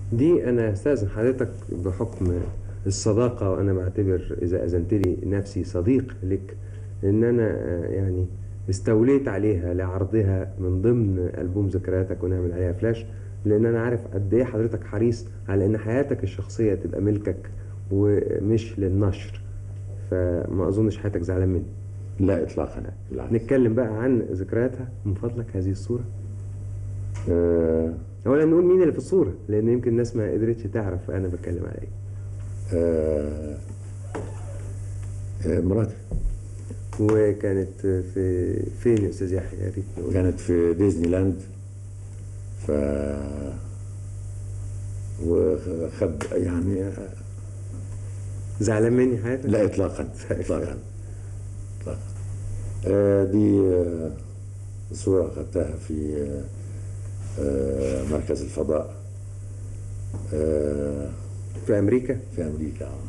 دي انا استاذن حضرتك بحكم الصداقه وانا بعتبر اذا اذنت لي نفسي صديق لك ان انا آه، يعني استوليت عليها لعرضها من ضمن البوم ذكرياتك ونعمل عليها فلاش لان انا عارف قد ايه حضرتك حريص على ان حياتك الشخصيه تبقى ملكك ومش للنشر فما اظنش حياتك زعلان مني لا اطلاقا بالعكس نتكلم بقى عن ذكرياتها من فضلك هذه الصوره آه اولا نقول مين اللي في الصوره لان يمكن الناس ما قدرتش تعرف انا بتكلم على ايه آه آه مراتي وكانت في فين يا استاذ يحيى يا ريت نقول كانت في ديزني لاند ف وخد يعني زعلان مني حياتك لا اطلاقا اطلاقا اطلاقا آه دي آه صورة أخذتها في آه آه مركز الفضاء آه في امريكا في أمريكا آه.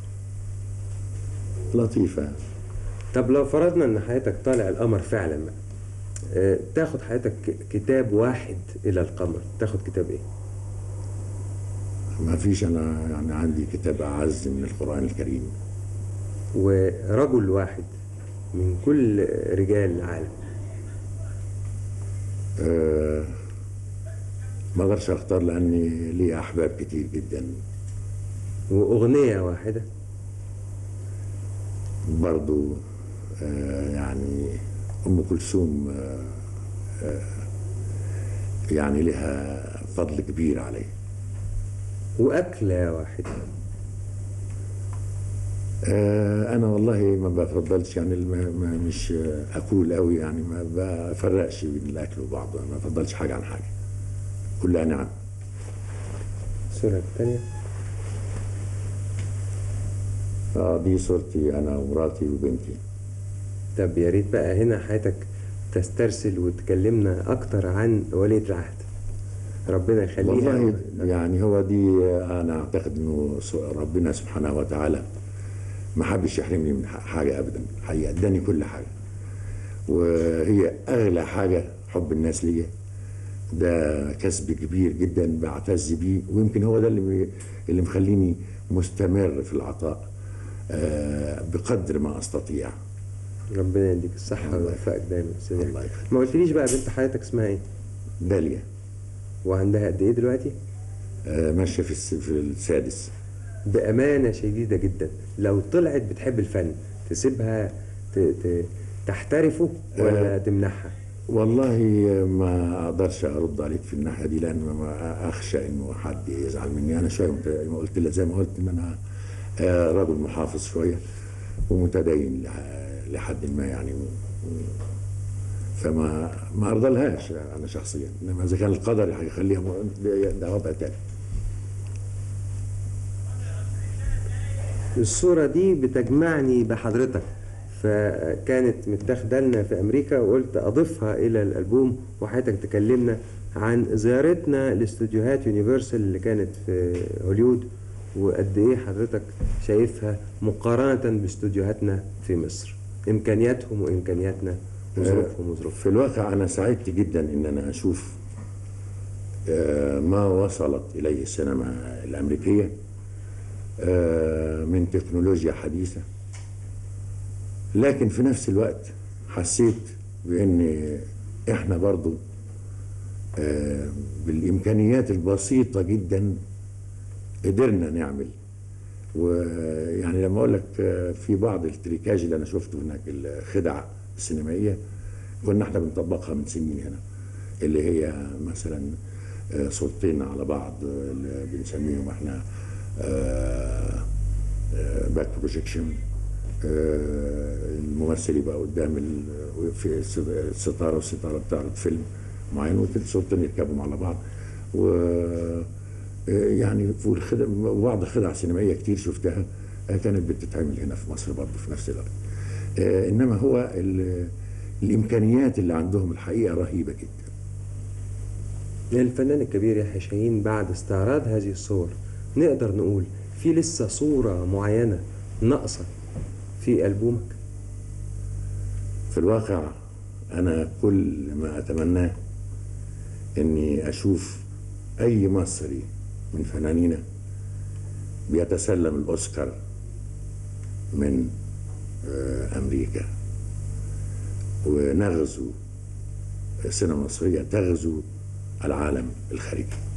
لطيفة طب لو فرضنا ان حياتك طالع القمر فعلا بقى آه، تاخد حياتك ك- كتاب واحد الى القمر تاخد كتاب ايه ما فيش أنا يعني عندي كتاب أعز من القرآن الكريم ورجل واحد من كل رجال العالم آه ما اقدرش اختار لاني لي احباب كتير جدا واغنيه واحده برضو آه يعني ام كلثوم آه آه يعني لها فضل كبير علي واكله واحده آه انا والله ما بفضلش يعني ما ما مش اكول قوي يعني ما بفرقش بين الاكل وبعضه ما بفضلش حاجه عن حاجه كلها نعم الصوره الثانيه اه دي صورتي انا ومراتي وبنتي طب يا ريت بقى هنا حياتك تسترسل وتكلمنا اكتر عن ولية العهد ربنا يخليها والله يعني هو دي انا اعتقد انه س- ربنا سبحانه وتعالى ما حبش يحرمني من ح- حاجه ابدا حقيقه اداني كل حاجه وهي اغلى حاجه حب الناس ليا ده كسب كبير جدا بعتز بيه ويمكن هو ده اللي بي- اللي مخليني مستمر في العطاء آه، بقدر ما استطيع ربنا يديك الصحة ويوفقك دايما يا أستاذ الله يحيى. يخليك. ما قلتليش بقى بنت حياتك اسمها ايه؟ داليا وعندها قد ايه دلوقتي؟ آه، ماشيه في الس- في السادس بأمانة شديدة جدا لو طلعت بتحب الفن تسيبها ت... ت... تحترفه ولا آه. تمنحها؟ والله ما اقدرش ارد عليك في الناحيه دي لان ما اخشى انه حد يزعل مني انا شويه مت- ما قلت لك زي ما قلت ان انا آه، رجل محافظ شويه ومتدين لح- لحد ما يعني فما ما ارضى لهاش انا شخصيا انما اذا كان القدر هيخليها م- ده- ده وضع تاني الصورة دي بتجمعني بحضرتك فكانت متاخدة لنا في أمريكا وقلت أضيفها إلى الألبوم وحياتك تكلمنا عن زيارتنا لاستوديوهات يونيفرسال اللي كانت في هوليود وقد إيه حضرتك شايفها مقارنة باستوديوهاتنا في مصر إمكانياتهم وإمكانياتنا وظروفهم وظروفهم في الواقع انا سعدت جدا ان انا اشوف آه، ما وصلت اليه السينما الامريكيه آه، من تكنولوجيا حديثه لكن في نفس الوقت حسيت بان احنا برضو آه، بالامكانيات البسيطه جدا قدرنا نعمل ويعني لما اقول لك آه، في بعض التريكاج اللي انا شفته هناك الخدع السينمائيه كنا احنا بنطبقها من سنين هنا اللي هي مثلا آه، صورتين على بعض آه، اللي بنسميهم احنا باك بروجيكشن الممثل يبقى قدام ال- في الس- الستاره والستاره بتعرض فيلم معين والصورتين يركبوا على بعض و آه، يعني والخدع وبعض الخدع السينمائيه كتير شفتها آه، كانت بتتعمل هنا في مصر برضه في نفس الوقت آه، انما هو ال- الامكانيات اللي عندهم الحقيقه رهيبه جدا الفنان الكبير يحيى شاهين بعد استعراض هذه الصور نقدر نقول في لسه صورة معينة ناقصة في ألبومك في الواقع انا كل ما اتمناه اني اشوف اي مصري من فنانينا بيتسلم الأوسكار من آه، أمريكا ونغزو السينما المصرية تغزو العالم الخارجي